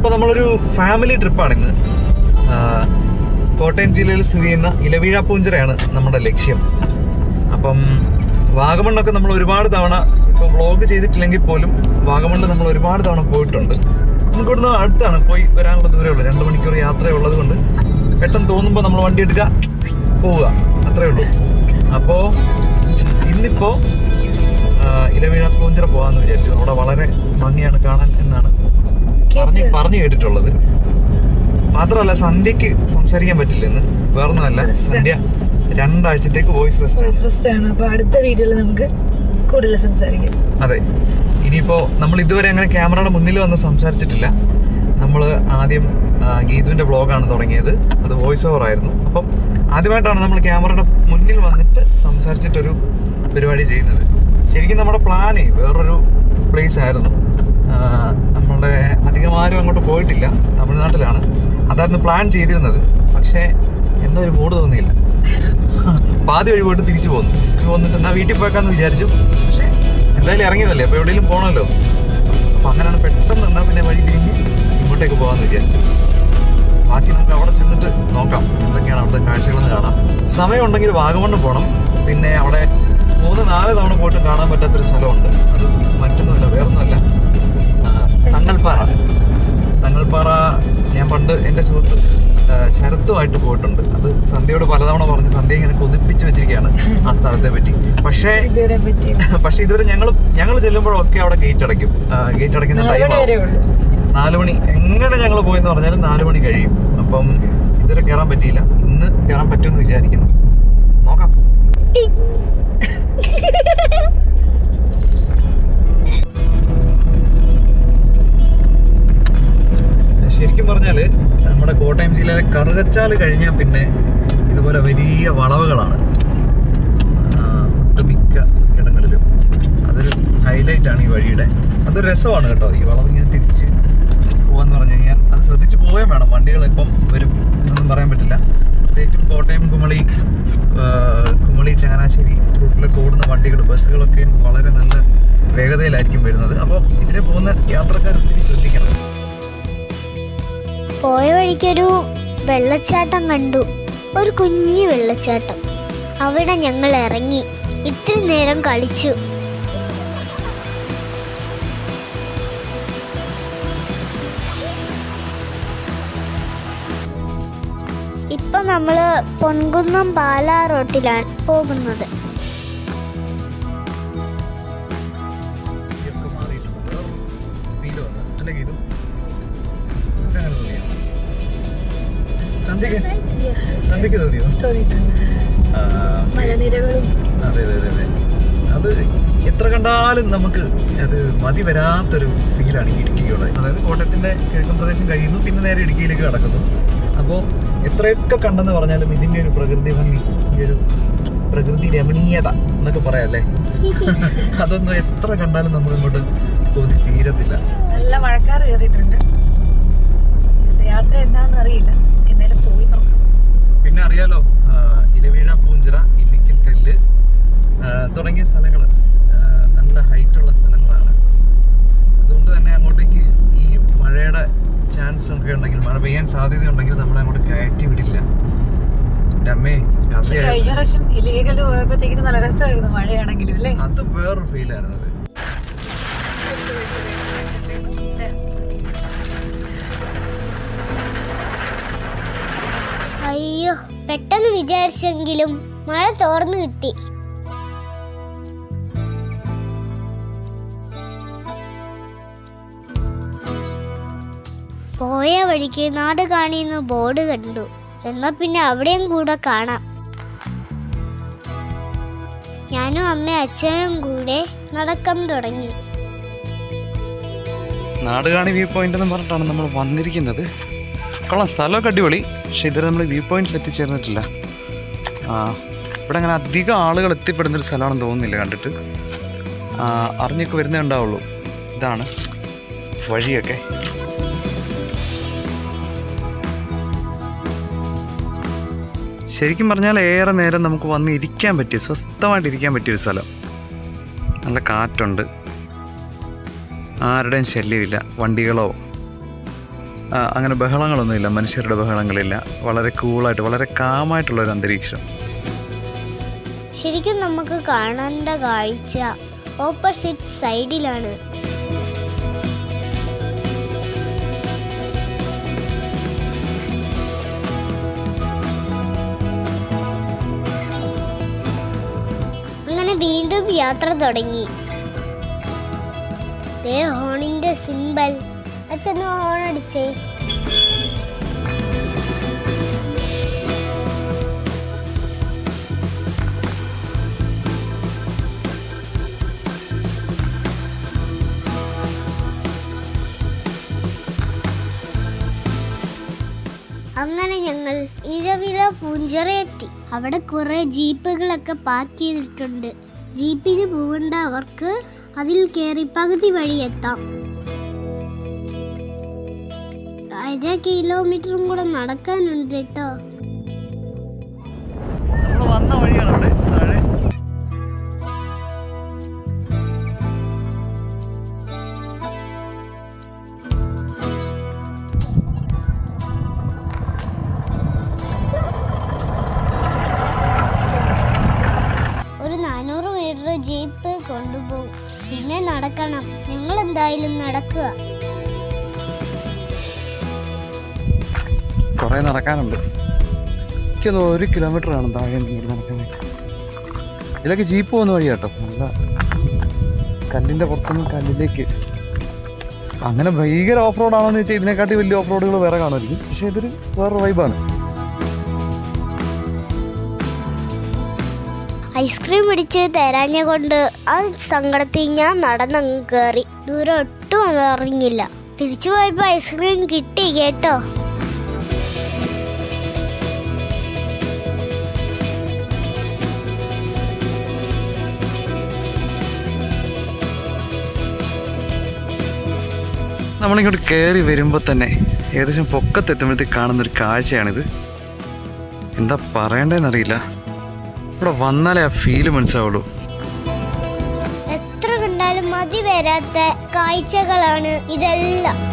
അപ്പോൾ നമ്മളൊരു ഫാമിലി ട്രിപ്പാണ് ഇന്ന് ആ, കോട്ടയം ജില്ലയിൽ സ്ഥിതി ചെയ്യുന്ന ഇലവീഴ പൂഞ്ചിറയാണ് നമ്മുടെ ലക്ഷ്യം അപ്പം വാഗമണ്ണൊക്കെ നമ്മൾ ഒരുപാട് തവണ ഇപ്പോൾ വ്ളോഗ് ചെയ്തിട്ടില്ലെങ്കിൽ പോലും വാഗമണ്ണ് നമ്മൾ ഒരുപാട് തവണ പോയിട്ടുണ്ട് നമുക്ക് ഇവിടുന്ന് അടുത്താണ് പോയി വരാനുള്ള ദൂരമേ ഉള്ളൂ രണ്ട് മണിക്കൂർ യാത്രയുള്ളത് കൊണ്ട് പെട്ടെന്ന് തോന്നുമ്പോൾ നമ്മൾ വണ്ടി എടുക്കുക പോവുക അത്രേ ഉള്ളൂ അപ്പോൾ ഇന്നിപ്പോൾ ഇലവീഴ പൂഞ്ചിറ പോകാമെന്ന് വിചാരിച്ചു അവിടെ വളരെ ഭംഗിയാണ് കാണാൻ എന്നാണ് പറഞ്ഞു പറഞ്ഞു കേട്ടിട്ടുള്ളത് മാത്രമല്ല സന്ധ്യക്ക് സംസാരിക്കാൻ പറ്റില്ല ഇന്ന് വേറൊന്നുമല്ല സന്ധ്യ രണ്ടാഴ്ചത്തേക്ക് വോയിസ് റെസ്റ്റ് റെസ്റ്റ് ആണ് അപ്പൊ അടുത്ത വീഡിയോയിൽ നമുക്ക് കൂടുതൽ സംസാരിക്കാം അതെ ഇനിയിപ്പോ നമ്മൾ ഇതുവരെ അങ്ങനെ ക്യാമറയുടെ മുന്നിൽ വന്ന് സംസാരിച്ചിട്ടില്ല നമ്മൾ ആദ്യം ആ, ഗീതുവിന്റെ വ്ളോഗാണ് തുടങ്ങിയത് അത് വോയിസ് ഓവർ ആയിരുന്നു അപ്പം ആദ്യമായിട്ടാണ് നമ്മൾ ക്യാമറയുടെ മുന്നിൽ വന്നിട്ട് സംസാരിച്ചിട്ടൊരു പരിപാടി ചെയ്യുന്നത് ശരിക്കും നമ്മുടെ പ്ലാന് വേറൊരു പ്ലേസ് ആയിരുന്നു ആ, നമ്മളുടെ അധികം ആരും അങ്ങോട്ട് പോയിട്ടില്ല തമിഴ്നാട്ടിലാണ് അതായിരുന്നു പ്ലാൻ ചെയ്തിരുന്നത് പക്ഷേ എന്തോ ഒരു മൂഡ് തോന്നിയില്ല പാതി വഴി പോയിട്ട് തിരിച്ചു പോന്നു തിരിച്ചു പോന്നിട്ട് എന്നാ വീട്ടിൽ പോയേക്കാന്ന് വിചാരിച്ചു പക്ഷേ എന്തായാലും ഇറങ്ങിയതല്ലേ അപ്പോൾ എവിടെയെങ്കിലും പോകണമല്ലോ അപ്പോൾ അങ്ങനെയാണ് പെട്ടെന്ന് എന്നാൽ പിന്നെ വഴി തിരിഞ്ഞ് ഇങ്ങോട്ടേക്ക് പോകാമെന്ന് വിചാരിച്ചു ബാക്കി നമുക്ക് അവിടെ ചെന്നിട്ട് നോക്കാം എന്തൊക്കെയാണ് അവിടുത്തെ കാഴ്ചകളെന്ന് കാണാം സമയമുണ്ടെങ്കിൽ വാഗമണ്ണ് പോകണം പിന്നെ അവിടെ മൂന്ന് നാല് തവണ പോയിട്ട് കാണാൻ പറ്റാത്തൊരു സ്ഥലമുണ്ട് അത് മറ്റൊന്നുമല്ല വേറൊന്നുമല്ല ആ, തങ്ങൾപ്പാറ തങ്ങൾപ്പാറ ഞാൻ പണ്ട് എൻ്റെ സുഹൃത്ത് ആ, ശരത്തുമായിട്ട് പോയിട്ടുണ്ട് അത് സന്ധ്യയോട് പലതവണ പറഞ്ഞ് സന്ധ്യ ഇങ്ങനെ കൊതിപ്പിച്ച് വെച്ചിരിക്കുകയാണ് ആ സ്ഥലത്തെ പറ്റി പക്ഷേ ഇതുവരെ പറ്റി പക്ഷെ ഇതുവരെ ഞങ്ങൾ ഞങ്ങൾ ചെല്ലുമ്പോഴൊക്കെ അവിടെ ഗേറ്റ് അടയ്ക്കും ഗേറ്റ് അടയ്ക്കുന്ന നാല് ടൈം മണി വരെ ഉള്ളൂ നാല് മണി എങ്ങനെ ഞങ്ങൾ പോയെന്ന് പറഞ്ഞാലും നാല് മണി കഴിയും അപ്പം ഇതുവരെ കയറാൻ പറ്റിയില്ല ഇന്ന് കയറാൻ പറ്റുമെന്ന് വിചാരിക്കുന്നു നോക്കാം ശരിക്കും പറഞ്ഞാൽ നമ്മുടെ കോട്ടയം ജില്ലയിലെ കറുകച്ചാൽ കഴിഞ്ഞാൽ പിന്നെ ഇതുപോലെ വലിയ വളവുകളാണ് ആ, ഒട്ടുമിക്ക ഇടങ്ങളിലും അതൊരു ഹൈലൈറ്റ് ആണ് ഈ വഴിയുടെ അതൊരു രസമാണ് കേട്ടോ ഈ വളവ് ഇങ്ങനെ തിരിച്ച് പോകാന്ന് പറഞ്ഞു കഴിഞ്ഞാൽ അത് ശ്രദ്ധിച്ച് പോയാൽ വേണം വണ്ടികൾ ഇപ്പം വരും എന്നൊന്നും പറയാൻ പറ്റില്ല പ്രത്യേകിച്ചും കോട്ടയം കുമളി ആ, കുമളി ചങ്ങനാശ്ശേരി റൂട്ടിലൊക്കെ ഓടുന്ന വണ്ടികൾ ബസ്സുകളൊക്കെ വളരെ നല്ല വേഗതയിലായിരിക്കും വരുന്നത് അപ്പോൾ ഇതിലെ പോകുന്ന യാത്രക്കാർ ഒത്തിരി ശ്രദ്ധിക്കണം പോയ വഴിക്കൊരു വെള്ളച്ചാട്ടം കണ്ടു ഒരു കുഞ്ഞു വെള്ളച്ചാട്ടം അവിടെ ഞങ്ങൾ ഇറങ്ങി ഇത്തിരി നേരം കളിച്ചു ഇപ്പൊ നമ്മള് പൊൻകുന്നം പാലാ റോട്ടിലാണ് പോകുന്നത് ഇതൊക്കെ മാറിയിട്ടുണ്ട് ഫീല് വന്നു അല്ലെങ്കിൽ ഇതും അങ്ങനെ തോന്നിയോ സന്ധ്യക്ക് സന്ധ്യക്ക് തോന്നിയോ തോന്നിയിട്ടുണ്ട് ആ, മലനിരകളും അതെ അതെ അതെ അതെ അത് എത്ര കണ്ടാലും നമുക്ക് അത് മതി വരാത്തൊരു ഫീലാണ് ഈ ഇടുക്കിക്കുള്ളത് അതായത് കോട്ടയത്തിന്റെ കിഴക്കൻ പ്രദേശം കഴിയുന്നു പിന്നെ നേരെ ഇടുക്കിയിലേക്ക് കടക്കുന്നു അപ്പോൾ എത്രയൊക്കെ കണ്ടെന്ന് പറഞ്ഞാലും ഇതിന്റെ ഒരു പ്രകൃതി ഭംഗി ഈ ഒരു പ്രകൃതി രമണീയത എന്നൊക്കെ പറയാല്ലേ അതൊന്നും എത്ര കണ്ടാലും നമുക്ക് ഇങ്ങോട്ട് കൊതി തീരത്തില്ല നല്ല മഴക്കാർ കയറിയിട്ടുണ്ട് ഇത് യാത്ര എന്താണെന്ന് അറിയില്ല എന്തായാലും പോയി നോക്കാം പിന്നെ അറിയാലോ ആ, ഇലവീഴ പൂഞ്ചിറ ഇല്ലിക്കൽ കല്ല് ആ, തുടങ്ങിയ സ്ഥലങ്ങൾ നല്ല ഹൈറ്റുള്ള സ്ഥലങ്ങളാണ് അതുകൊണ്ട് തന്നെ അങ്ങോട്ടേക്ക് ഈ മഴയുടെ ചാൻസ് ഒക്കെ ഉണ്ടെങ്കിൽ മഴ പെയ്യാൻ സാധ്യതയുണ്ടെങ്കിൽ നമ്മളെ അങ്ങോട്ട് കയറ്റി വിടില്ല എൻ്റെ അമ്മേ പക്ഷെ രാത്രി കഴിഞ്ഞ പ്രാവശ്യം ഇലീഗൽ പോയപ്പോഴത്തേക്കിനും നല്ല രസമായിരുന്നു മഴയാണെങ്കിലും അല്ലേ അത് വേറൊരു ഫീലായിരുന്നു അത് അയ്യോ പെട്ടെന്ന് വിചാരിച്ചെങ്കിലും മഴ തോർന്നു കിട്ടി പോയ വഴിക്ക് നാട് കാണിയുന്ന ബോർഡ് കണ്ടു എന്നാ പിന്നെ അവിടെയും കൂടെ കാണാം ഞാനും അമ്മയും അച്ഛനും കൂടെ നടക്കാൻ തുടങ്ങി നാടുകാണി വ്യൂ പോയിന്റ് എന്ന് പറഞ്ഞിട്ടാണ് നമ്മൾ വന്നിരിക്കുന്നത് കൊള്ളാം സ്ഥലമൊക്കെ അടിപൊളി പക്ഷെ ഇതുവരെ നമ്മൾ വ്യൂ പോയിന്റിൽ എത്തിച്ചേർന്നിട്ടില്ല ആ ഇവിടെ അങ്ങനെ അധികം ആളുകൾ എത്തിപ്പെടുന്നൊരു സ്ഥലമാണെന്ന് തോന്നുന്നില്ല കണ്ടിട്ട് ആ, അറിഞ്ഞൊക്കെ വരുന്നേ ഉണ്ടാവുള്ളൂ ഇതാണ് വഴിയൊക്കെ ശരിക്കും പറഞ്ഞാൽ ഏറെ നേരം നമുക്ക് വന്ന് ഇരിക്കാൻ പറ്റിയ സ്വസ്ഥമായിട്ട് ഇരിക്കാൻ പറ്റിയൊരു സ്ഥലം നല്ല കാറ്റുണ്ട് ആരുടെയും ശല്യമില്ല വണ്ടികളോ ആ, അങ്ങനെ ബഹളങ്ങളൊന്നുമില്ല മനുഷ്യരുടെ ബഹളങ്ങളില്ല വളരെ കൂളായിട്ട് വളരെ കാമായിട്ടുള്ള ഒരു അന്തരീക്ഷം ശരിക്കും നമുക്ക് കാണേണ്ട കാഴ്ച ഓപ്പോസിറ്റ് സൈഡിലാണ് അങ്ങനെ വീണ്ടും യാത്ര തുടങ്ങി ദേ ഹോണിന്റെ സിമ്പൽ അച്ഛന്ന് ഹോൺ അടിച്ചേ അങ്ങനെ ഞങ്ങൾ ഇരവില പൂഞ്ചിറ എത്തി അവിടെ കുറെ ജീപ്പുകളൊക്കെ പാർക്ക് ചെയ്തിട്ടുണ്ട് ജീപ്പിന് പോകേണ്ട അവർക്ക് അതിൽ കയറി പകുതി വഴി എത്താം അര കിലോമീറ്ററും കൂടെ നടക്കാനുണ്ട് കേട്ടോ നമ്മൾ വന്ന വഴിയാണ് അവിടെ താഴെ ഒരു നാനൂറ് മീറ്റർ ജീപ്പ് കൊണ്ടുപോകും പിന്നെ നടക്കണം ഞങ്ങൾ എന്തായാലും നടക്കുക കുറേ നടക്കാനുണ്ട് എനിക്കൊന്ന് ഒരു കിലോമീറ്റർ ആണ് താഴെ നിന്ന് ഇങ്ങോട്ട് നടക്കാനായിട്ട് ഇതിലൊക്കെ ജീപ്പ് പോകുന്ന വഴി കേട്ടോ നല്ല കല്ലിൻ്റെ പുറത്തുനിന്ന് കല്ലിലേക്ക് അങ്ങനെ ഭയങ്കര ഓഫ് റോഡ് ആണോ എന്ന് ചോദിച്ചാൽ ഇതിനെക്കാട്ടി വലിയ ഓഫ് റോഡുകൾ വേറെ കാണുമായിരിക്കും പക്ഷേ ഇതൊരു വേറൊരു വൈബാണ് ഐസ്ക്രീം പിടിച്ച് തരാഞ്ഞ കൊണ്ട് ആ സങ്കടത്തിൽ ഞാൻ നടന്നങ്ങ് കയറി ദൂരം ഒട്ടും ഒന്നും അറിഞ്ഞില്ല തിരിച്ചു പോയപ്പോ ഐസ്ക്രീം കിട്ടി കേട്ടോ നമ്മളിങ്ങോട്ട് കയറി വരുമ്പോൾ തന്നെ ഏകദേശം പൊക്കത്തെത്തുമ്പോഴത്തേക്ക് കാണുന്നൊരു കാഴ്ചയാണിത് എന്താ പറയണ്ടേന്നറിയില്ല ഇവിടെ വന്നാലേ ആ ഫീല് മനസ്സിലാവുള്ളൂ എത്ര കണ്ടാലും മതി വരാത്ത കാഴ്ചകളാണ് ഇതെല്ലാം